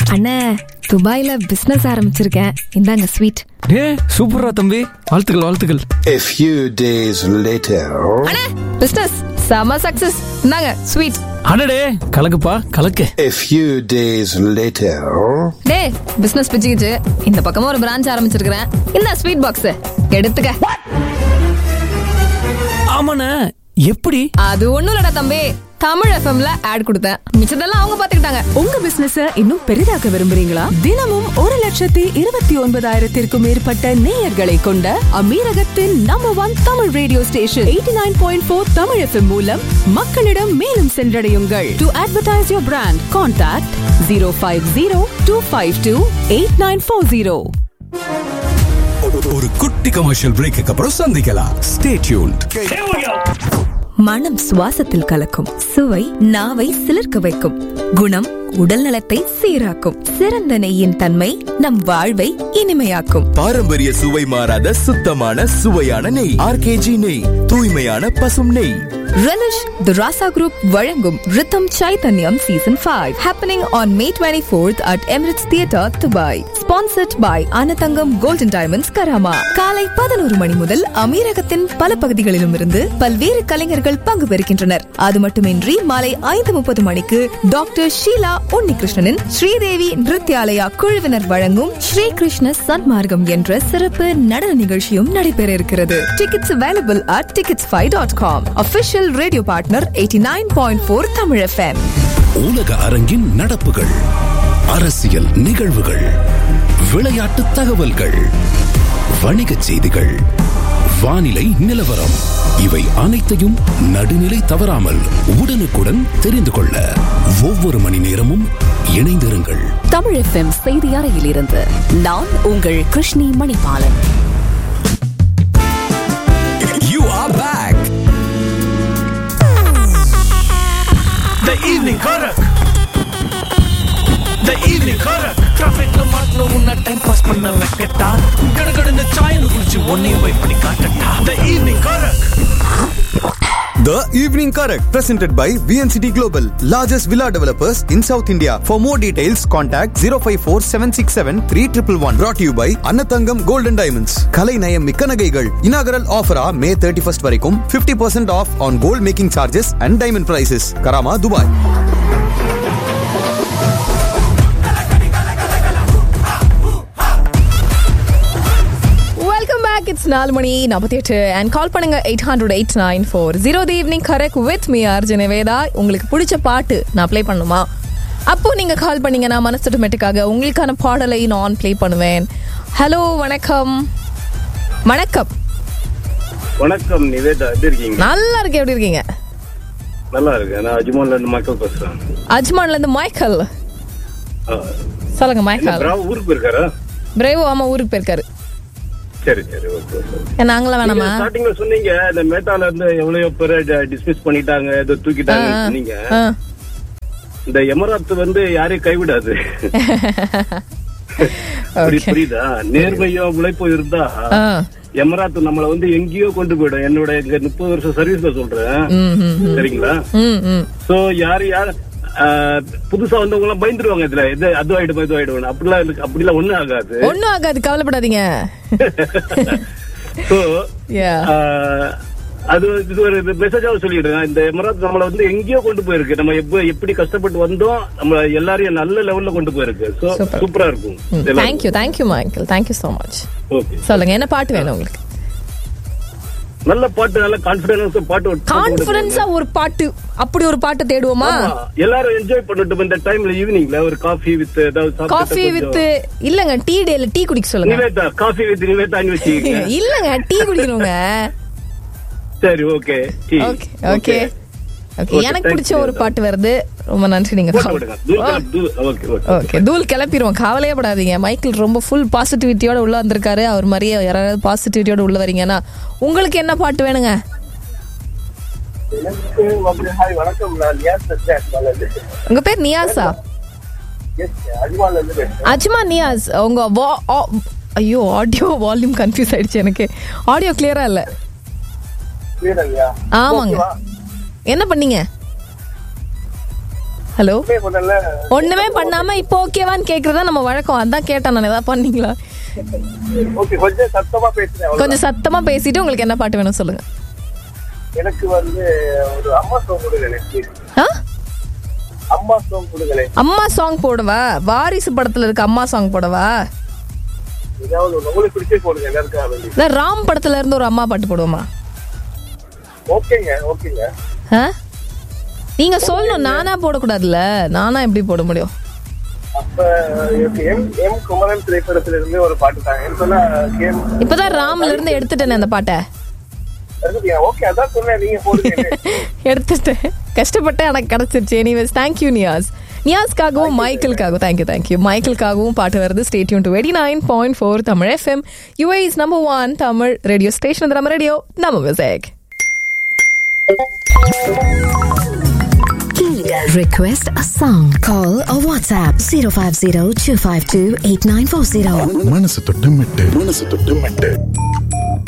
அண்ணே துபாயில பிசினஸ் ஆரம்பிச்சிருக்கேன் இந்தாங்க ஸ்வீட் ஏ சூப்பரா தம்பி வாழ்த்துக்கள் வாழ்த்துக்கள் A few days later, அண்ணே பிசினஸ் செம சக்சஸ் இந்தாங்க ஸ்வீட் அடடே கலக்குப்பா கலக்கு a few days later, டே பிசினஸ் பிச்சுக்கிச்சு இந்த பக்கமா ஒரு பிரான்ச் ஆரம்பிச்சிருக்கிறேன் இந்த ஸ்வீட் பாக்ஸ் எடுத்துக்க ஆமாண்ணே எப்படி அது ஒண்ணும் இல்லடா தம்பி தமிழ் எஃப்எம்ல ஆட் கொடுத்தேன் மிச்சதெல்லாம் அவங்க பாத்துக்கிட்டாங்க உங்க பிசினஸ் இன்னும் பெரிதாக்க விரும்புறீங்களா தினமும் ஒரு லட்சத்தி இருபத்தி ஒன்பதாயிரத்திற்கும் மேற்பட்ட நேயர்களை கொண்ட அமீரகத்தின் number one Tamil radio station eighty nine point four Tamil FM மூலம் மக்களிடம் மேலும் சென்றடையுங்கள் to advertise your brand contact zero five zero two five two eight nine four zero ஒரு குட்டி கமர்ஷியல் பிரேக்கு அப்புறம் சந்திக்கலாம் ஸ்டே டியூன்ட் மனம் சுவாசத்தில் கலக்கும் சுவை நாவை சிலிர்க்க வைக்கும் குணம் உடல் நலத்தை சீராக்கும் சிறந்த நெய்யின் தன்மை நம் வாழ்வை இனிமையாக்கும் பாரம்பரிய சுவை மாறாத சுத்தமான சுவையான நெய் ஆர்கேஜி நெய் தூய்மையான பசும் நெய் Relish the Rasa Group வழங்கும் Rhythm Chaitanyam Season 5 happening on May 24th at Emirates Theatre, Dubai. Sponsored by Anatangam Golden Diamonds, Karama. காலை பதினோரு மணி முதல் அமீரகத்தின் பல பகுதிகளிலும் இருந்து பல்வேறு கலைஞர்கள் பங்கு பெறுகின்றனர் அது மட்டுமின்றி மாலை ஐந்து முப்பது மணிக்கு டாக்டர் ஷீலா உன்னிகிருஷ்ணனின் ஸ்ரீதேவி நிருத்யாலயா குழுவினர் வழங்கும் ஸ்ரீ கிருஷ்ண சன்மார்க்கம் என்ற சிறப்பு நடன நிகழ்ச்சியும் நடைபெற இருக்கிறது tickets available at tickets five dot com official radio partner eighty nine point four Tamil FM உலக அரங்கின் நடப்புகள் அரசியல் நிகழ்வுகள் விளையாட்டு தகவல்கள் வணிகச் செய்திகள் வானிலை நிலவரம் இவை அனைத்தையும் நடுநிலை தவறாமல் உடனுக்குடன் தெரிந்து கொள்ள ஒவ்வொரு மணி நேரமும் இணைந்திருங்கள் தமிழ் எஃப்எம் செய்தி அறையிலிருந்து நான் உங்கள் Krishni Manibalan You are back. The evening Karak. The evening Karak. டிராஃபிக்ல மாட்டின உன்ன டைம் பாஸ் பண்ண வைக்கட்டா கடகடன்னு சாயல் குடிச்சு ஒன்னையும் வெயிட் பண்ணி காட்டட்டா The evening Karak. The Evening Correct, presented by VNCT Global, largest villa developers in South India. For more details, contact 054 767 3111. Brought to you by Annathangam Golden Diamonds. கலை நயம் மிக்க நகைகள் inaugural offer ஆ May 31st வரைக்கும் 50% off on gold making charges and diamond prices. Karama, Dubai. Welcome back it's நாலு மணி நாற்பத்தி எட்டு and call பண்ணுங்க eight hundred eight nine four zero the evening correct with me RJ Niveda உங்களுக்கு பிடிச்ச பாட்டு நான் ப்ளே பண்ணுமா அப்போ நீங்க கால் பண்ணீங்கன்னா மனசுட்டுமெட்டுக்காக உங்களுக்கான பாடலை நான் ப்ளே பண்ணுவேன் ஹலோ வணக்கம் வணக்கம் வணக்கம் நிவேதா எப்படி இருக்கீங்க நல்லா இருக்கு எப்படி இருக்கீங்க நல்லா இருக்கு நான் அஜ்மான்ல இருந்து மக்கள் பேசுறேன் அஜ்மான்ல இருந்து மைக்கேல் ஆ, சொல்லுங்க என்ன மைக்கேல் பிராவ் ஊருக்கு போயிருக்காரா பிரேவோ ஆமா ஊருக்கு போயிருக்காரு சரி சரி ஓகே ஓகே ஏன் நாங்களாம் வேணாமா ஸ்டார்டிங்ல சொன்னீங்க இந்த மேட்டால இருந்து எவ்வளவு பேரை டிஸ்மிஸ் பண்ணிட்டாங்க ஏதோ தூக்கிட்டாங்க ஆ, சொன்னீங்க ஆ. இந்த எமராத் வந்து யாரையும் கைவிடாது அப்படி Okay. புரியுதா நேர்மையும் உழைப்பும் இருந்தா ஆ. எமராத் நம்மள வந்து எங்கேயோ கொண்டு போயிடும் என்னோட இங்க முப்பது வருஷம் சர்வீஸ்ல சொல்றேன் ம், ம், ம். சரிங்களா ம், ம். சோ யாரு யார் ஆஹ், புதுசா வந்தவங்க எல்லாம் பயந்துருவாங்க இதுல இது அது ஆயிடும் இது ஆயிடும் அப்படிலாம் இருக்கு அப்படிலாம் ஒண்ணும் ஆகாது ஒண்ணும் ஆகாது கவலைப்படாதீங்க சோ Yeah. அது இது ஒரு மெசேஜாவும் சொல்லிடுறேன் இந்த எமராத் நம்மள வந்து எங்கேயோ கொண்டு போயிருக்கு நம்ம எப்ப எப்படி கஷ்டப்பட்டு வந்தோம் நம்ம எல்லாரையும் நல்ல லெவல்ல கொண்டு போயிருக்கு சோ Super. சூப்பரா இருக்கும் thank you thank you Michael thank you so much okay சொல்லுங்க என்ன பாட்டு வேணும் உங்களுக்கு நல்ல பாட்டு நல்ல கான்பிடன்ஸ் பாட்டு ஒரு- பாட்டு கான்பிடன்ஸா ஒரு பாட்டு அப்படி ஒரு பாட்டு தேடுவோமா ஆமா, எல்லாரும் என்ஜாய் பண்ணட்டும் இந்த டைம்ல ஈவினிங்ல ஒரு காஃபி வித் ஏதாவது சாப்பிட்டு காஃபி கொஞ்சம்- வித் இல்லங்க டீ டேல டீ குடிக்க சொல்லுங்க நிவேதா காஃபி வித் நிவேதான்னு வச்சுக்கீங்க இல்லங்க டீ குடிக்கணுங்க சரி okay okay okay okay Okay, எனக்கு thank பிடிச்ச you. ஒரு பாட்டு வருது ரொம்ப நன்றி நீங்க போட்டு விடுங்க தூள் கலப்பு, தூள் ஓகே ஓகே ஓகே தூள் கிளப்பிடுவோம் கவலையே படாதீங்க மைக்கேல் ரொம்ப ஃபுல் பாசிட்டிவிட்டியோட உள்ள வந்திருக்காரு அவர் மாதிரியே யாராவது பாசிட்டிவிட்டியோட உள்ள வரீங்கன்னா உங்களுக்கு என்ன பாட்டு வேணுங்க ஹாய் வணக்கம் நான் நியாஸ் சத்யா உங்க பேர் நியாஸா அஜ்மான்ல இருந்து பேசுறேன் அஜ்மா நியாஸ் உங்க வா- ஆ- ஐயோ ஆடியோ வால்யூம் கன்ஃபியூஸ் ஆயிடுச்சு எனக்கு ஆடியோ கிளியரா இல்ல ஆமாங்க என்ன பண்ணீங்க ஹலோ முதல்ல ஒண்ணுமே பண்ணாம இப்போ ஓகேவான்னு கேக்குறதா நம்ம வழக்கம் அதான் கேட்டேன் நான் ஏதாவது பண்ணீங்களா ஓகே கொஞ்சம் சத்தமா பேசுறேன் அவ்வளவுதான். கொஞ்சம் சத்தமா பேசிட்டு உங்களுக்கு என்ன பாட்டு வேணும் சொல்லுங்க எனக்கு வந்து ஒரு அம்மா சாங் கொடுங்களேன் please. ஆ? அம்மா சாங் கொடுங்களேன் அம்மா சாங் போடவா வாரிசு படத்துல இருக்க அம்மா சாங் போடவா ஏதாவது ஒண்ணு. உங்களுக்கு பிடிச்சே போடுங்க எல்லாருக்கும் வேண்டி இல்ல ராம் படத்துல இருந்து ஒரு அம்மா பாட்டு போடுவோமா ஓகேங்க ஓகேங்க ஆ? நீங்க சொல்லணும் நானா போடக்கூடாதுல்ல நானா எப்படி போட முடியும் அப்ப எனக்கு எம் எம் குமரன் திரைப்படத்துல இருந்து ஒரு பாட்டு தாங்க எனக்கு சொன்னா கேம் இப்பதான் ராம்ல இருந்து எடுத்துட்டேனே அந்த பாட்டை ஓகே அதான் சொன்னேன் நீங்க போடுங்க எடுத்துட்டேன் கஷ்டப்பட்டு எனக்கு கிடைச்சிருச்சு எனிவேஸ் தேங்க்யூ நியாஸ் நியாஸ்க்காகவும் மைக்கேலுக்காகவும் தேங்க்யூ தேங்க்யூ மைக்கேலுக்காகவும் பாட்டு வருது stay tuned to eighty nine point four Tamil FM U A is number one Tamil radio station நம்ம ரேடியோ நம்ம music Request a song. Call or WhatsApp 050 252 8940. மனசு தொட்டு மெட்டு மனசு தொட்டு மெட்டு